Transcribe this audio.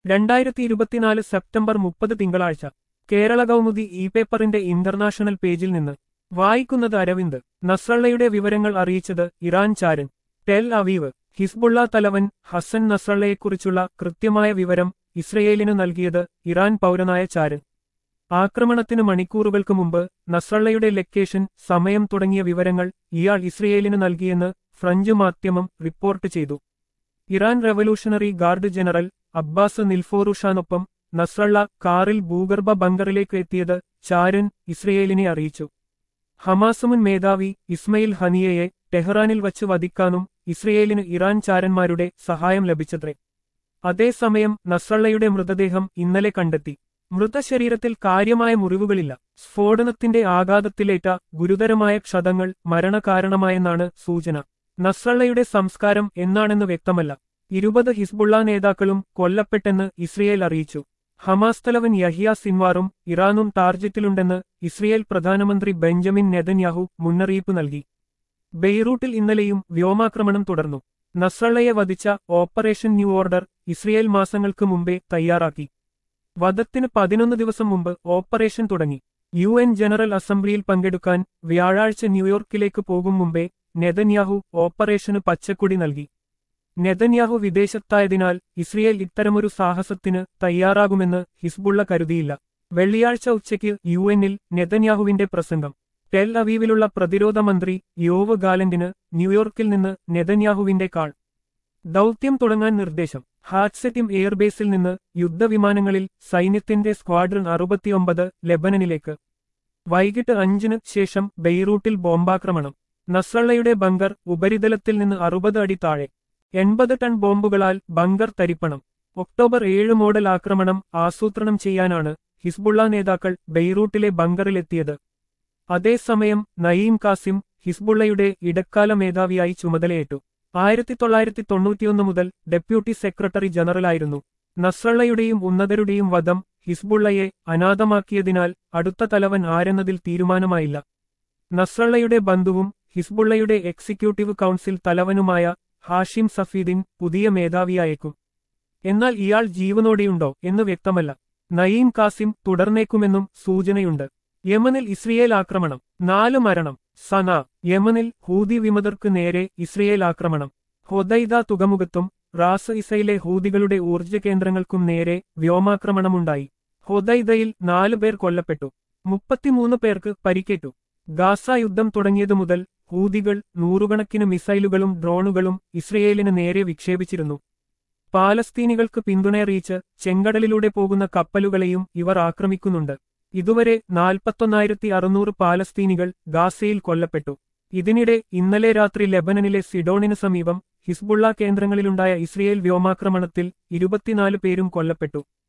രണ്ടായിരത്തി ഇരുപത്തിനാല് സെപ്റ്റംബർ മുപ്പത് തിങ്കളാഴ്ച കേരള കൗമുദി ഇ പേപ്പറിന്റെ ഇന്റർനാഷണൽ പേജിൽ നിന്ന് വായിക്കുന്നത് അരവിന്ദ് നസ്രള്ളയുടെ വിവരങ്ങൾ അറിയിച്ചത് ഇറാൻ ചാരൻ ടെൽ അവീവ് ഹിസ്ബുള്ള തലവൻ ഹസൻ നസ്രള്ളയെക്കുറിച്ചുള്ള കൃത്യമായ വിവരം ഇസ്രയേലിന് നൽകിയത് ഇറാൻ പൗരനായ ചാരൻ ആക്രമണത്തിന് മണിക്കൂറുകൾക്ക് മുമ്പ് നസ്രള്ളയുടെ ലൊക്കേഷൻ സമയം തുടങ്ങിയ വിവരങ്ങൾ ഇയാൾ ഇസ്രയേലിന് നൽകിയെന്ന് ഫ്രഞ്ച് മാധ്യമം റിപ്പോർട്ട് ചെയ്തു Iran revolutionary guard general Abbas നിൽഫോറുഷാനൊപ്പം നസ്രള്ള കാറിൽ ഭൂഗർഭ ബങ്കറിലേക്ക് എത്തിയത് ചാരൻ ഇസ്രയേലിനെ അറിയിച്ചു ഹമാസ് മുൻ മേധാവി ഇസ്മയിൽ ഹനിയയെ ടെഹ്റാനിൽ വച്ച് വധിക്കാനും ഇസ്രയേലിന് ഇറാൻ ചാരന്മാരുടെ സഹായം ലഭിച്ചത്രേ അതേസമയം നസ്രള്ളയുടെ മൃതദേഹം ഇന്നലെ കണ്ടെത്തി മൃതശരീരത്തിൽ കാര്യമായ മുറിവുകളില്ല സ്ഫോടനത്തിന്റെ ആഘാതത്തിലേറ്റ ഗുരുതരമായ ക്ഷതങ്ങൾ മരണകാരണമായെന്നാണ് സൂചന നസ്രള്ളയുടെ സംസ്കാരം എന്നാണെന്ന് വ്യക്തമല്ല ഇരുപത് ഹിസ്ബുള്ള നേതാക്കളും കൊല്ലപ്പെട്ടെന്ന് ഇസ്രയേൽ അറിയിച്ചു ഹമാസ് തലവൻ യഹിയ സിൻവാറും ഇറാനും ടാർജറ്റിലുണ്ടെന്ന് ഇസ്രയേൽ പ്രധാനമന്ത്രി ബെഞ്ചമിൻ നെതന്യാഹു മുന്നറിയിപ്പ് നൽകി ബെയ്റൂട്ടിൽ ഇന്നലെയും വ്യോമാക്രമണം തുടർന്നു നസ്രള്ളയെ വധിച്ച ഓപ്പറേഷൻ ന്യൂ ഓർഡർ ഇസ്രയേൽ മാസങ്ങൾക്ക് മുമ്പേ തയ്യാറാക്കി വധത്തിന് പതിനൊന്ന് ദിവസം മുമ്പ് ഓപ്പറേഷൻ തുടങ്ങി യു എൻ ജനറൽ അസംബ്ലിയിൽ പങ്കെടുക്കാൻ വ്യാഴാഴ്ച ന്യൂയോർക്കിലേക്ക് പോകും മുമ്പേ നെതന്യാഹു ഓപ്പറേഷന് പച്ചക്കൊടി നൽകി നെതന്യാഹു വിദേശത്തായതിനാൽ ഇസ്രയേൽ ഇത്തരമൊരു സാഹസത്തിന് തയ്യാറാകുമെന്ന് ഹിസ്ബുള്ള കരുതിയില്ല വെള്ളിയാഴ്ച ഉച്ചയ്ക്ക് യു എന്നിൽ നെതന്യാഹുവിന്റെ പ്രസംഗം ടെൽ അവീവിലുള്ള പ്രതിരോധ മന്ത്രി യോവ് ഗാലന്റിന് ന്യൂയോർക്കിൽ നിന്ന് നെതന്യാഹുവിന്റെ കാൾ ദൗത്യം തുടങ്ങാൻ നിർദ്ദേശം ഹാറ്റ്സെറ്റിം എയർബേസിൽ നിന്ന് യുദ്ധവിമാനങ്ങളിൽ സൈന്യത്തിന്റെ സ്ക്വാഡ്രൺ അറുപത്തിയൊമ്പത് ലെബനനിലേക്ക് വൈകിട്ട് അഞ്ചിന് ശേഷം ബെയ്റൂട്ടിൽ ബോംബാക്രമണം നസ്രള്ളയുടെ ബങ്കർ ഉപരിതലത്തിൽ നിന്ന് അറുപത് അടി താഴെ എൺപത് ടൺ ബോംബുകളാൽ ബങ്കർ തരിപ്പണം ഒക്ടോബർ ഏഴ് മോഡൽ ആക്രമണം ആസൂത്രണം ചെയ്യാനാണ് ഹിസ്ബുള്ള നേതാക്കൾ ബെയ്റൂട്ടിലെ ബങ്കറിലെത്തിയത് അതേസമയം നയീം കാസിം ഹിസ്ബുള്ളയുടെ ഇടക്കാല മേധാവിയായി ചുമതലയേറ്റു ആയിരത്തി തൊള്ളായിരത്തി തൊണ്ണൂറ്റിയൊന്ന് മുതൽ ഡെപ്യൂട്ടി സെക്രട്ടറി ജനറലായിരുന്നു നസ്രള്ളയുടെയും ഉന്നതരുടെയും വധം ഹിസ്ബുള്ളയെ അനാഥമാക്കിയതിനാൽ അടുത്ത തലവൻ ആരെന്നതിൽ തീരുമാനമായില്ല നസ്രള്ളയുടെ ബന്ധുവും ഹിസ്ബുള്ളയുടെ എക്സിക്യൂട്ടീവ് കൗൺസിൽ തലവനുമായ ഹാഷിം സഫീദിൻ പുതിയ മേധാവിയായേക്കും എന്നാൽ ഇയാൾ ജീവനോടെയുണ്ടോ എന്ന് വ്യക്തമല്ല നയീം കാസിം തുടർന്നേക്കുമെന്നും സൂചനയുണ്ട് യമനിൽ ഇസ്രയേൽ ആക്രമണം നാല് മരണം സന യമനിൽ ഹൂതി വിമതർക്ക് നേരെ ഇസ്രയേൽ ആക്രമണം ഹൊദൈദ തുകമുഖത്തും റാസ് ഇസയിലെ ഹൂതികളുടെ ഊർജ്ജ കേന്ദ്രങ്ങൾക്കും നേരെ വ്യോമാക്രമണമുണ്ടായി ഹൊദൈദയിൽ നാലുപേർ കൊല്ലപ്പെട്ടു മുപ്പത്തിമൂന്ന് പേർക്ക് പരിക്കേറ്റു ഗാസ യുദ്ധം തുടങ്ങിയതു മുതൽ ഹൂതികൾ നൂറുകണക്കിന് മിസൈലുകളും ഡ്രോണുകളും ഇസ്രയേലിന് നേരെ വിക്ഷേപിച്ചിരുന്നു പാലസ്തീനികൾക്ക് പിന്തുണയറിയിച്ച് ചെങ്കടലിലൂടെ പോകുന്ന കപ്പലുകളെയും ഇവർ ആക്രമിക്കുന്നുണ്ട് ഇതുവരെ നാൽപ്പത്തൊന്നായിരത്തി അറുന്നൂറ് പാലസ്തീനികൾ ഗാസയിൽ കൊല്ലപ്പെട്ടു ഇതിനിടെ ഇന്നലെ രാത്രി ലെബനനിലെ സിഡോണിന് സമീപം ഹിസ്ബുള്ള കേന്ദ്രങ്ങളിലുണ്ടായ ഇസ്രയേൽ വ്യോമാക്രമണത്തിൽ ഇരുപത്തിനാല് പേരും കൊല്ലപ്പെട്ടു